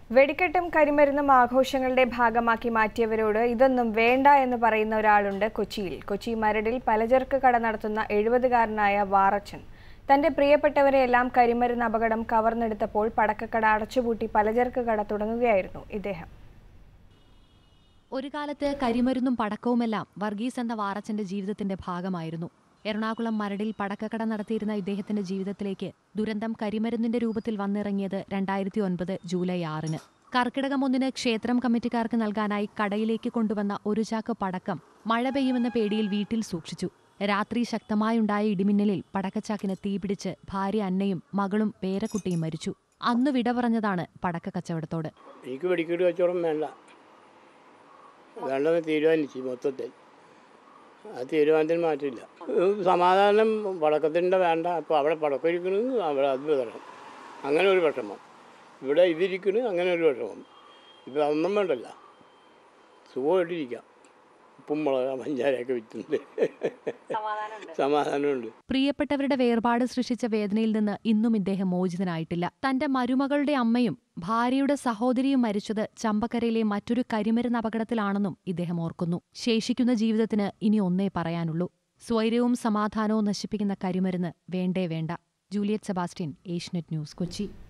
വെടിക്കെട്ടും കരിമരുന്നും ആഘോഷങ്ങളുടെ ഭാഗമാക്കി മാറ്റിയവരോട് ഇതൊന്നും വേണ്ട എന്ന് പറയുന്ന ഒരാളുണ്ട് കൊച്ചിയിൽ കൊച്ചി മരടിൽ പലചരക്ക് കട നടത്തുന്ന എഴുപതുകാരനായ വാറച്ചൻ തന്റെ പ്രിയപ്പെട്ടവരെയെല്ലാം കരിമരുന്ന് അപകടം കവർന്നെടുത്തപ്പോൾ പടക്കക്കട അടച്ചുപൂട്ടി പലചരക്ക് കട തുടങ്ങുകയായിരുന്നു ഇദ്ദേഹം ഒരു കാലത്ത് കരിമരുന്നും പടക്കവുമെല്ലാം വർഗീസ് എന്ന വാറച്ചന്റെ ജീവിതത്തിന്റെ ഭാഗമായിരുന്നു എറണാകുളം മരടിൽ പടക്കക്കട നടത്തിയിരുന്ന ഇദ്ദേഹത്തിന്റെ ജീവിതത്തിലേക്ക് ദുരന്തം കരിമരുന്നിന്റെ രൂപത്തിൽ വന്നിറങ്ങിയത് രണ്ടായിരത്തി ഒൻപത് ജൂലൈ ആറിന് കർക്കിടകം ഒന്നിന് ക്ഷേത്രം കമ്മിറ്റിക്കാർക്ക് നൽകാനായി കടയിലേക്ക് കൊണ്ടുവന്ന ഒരു ചാക്ക് പടക്കം മഴ പെയ്യുമെന്ന പേടിയിൽ വീട്ടിൽ സൂക്ഷിച്ചു രാത്രി ശക്തമായുണ്ടായ ഇടിമിന്നലിൽ പടക്കച്ചാക്കിന് തീപിടിച്ച് ഭാര്യ അന്നയും മകളും പേരക്കുട്ടിയും മരിച്ചു അന്ന് വിട പറഞ്ഞതാണ് പടക്ക കച്ചവടത്തോട് എനിക്ക് വെടിക്കെട്ട് കച്ചവടം വേണ്ട വേണ്ടെന്ന് തീരുമാനിച്ചു മൊത്തത്തിൽ ആ തീരുമാനത്തിന് മാറ്റില്ല ഏഹ് സമാധാനം പടക്കത്തിൻ്റെ വേണ്ട അപ്പോൾ അവിടെ പടക്കം ഇരിക്കണത് അവിടെ അത് വിതരണം അങ്ങനെ ഒരു വിഷമം ഇവിടെ ഇതിരിക്കണ് അങ്ങനെ ഒരു വിഷമം ഇപ്പം അതൊന്നും വേണ്ടല്ല സുഖമായിട്ടിരിക്കാം ഉപ്പും മുളക് പഞ്ചാരയൊക്കെ വിറ്റുണ്ട് സമാധാനമുണ്ട് പ്രിയപ്പെട്ടവരുടെ വേർപാട് സൃഷ്ടിച്ച വേദനയിൽ നിന്ന് ഇന്നും ഇദ്ദേഹം മോചിതനായിട്ടില്ല തന്റെ മരുമകളുടെ അമ്മയും ഭാര്യയുടെ സഹോദരിയും മരിച്ചത് ചമ്പക്കരയിലെ മറ്റൊരു കരിമരുന്ന് അപകടത്തിലാണെന്നും ഇദ്ദേഹം ഓർക്കുന്നു ശേഷിക്കുന്ന ജീവിതത്തിന് ഇനി ഒന്നേ പറയാനുള്ളൂ സ്വൈര്യവും സമാധാനവും നശിപ്പിക്കുന്ന കരിമരുന്ന് വേണ്ടേ വേണ്ട Juliet Sebastian Asianet news Kochi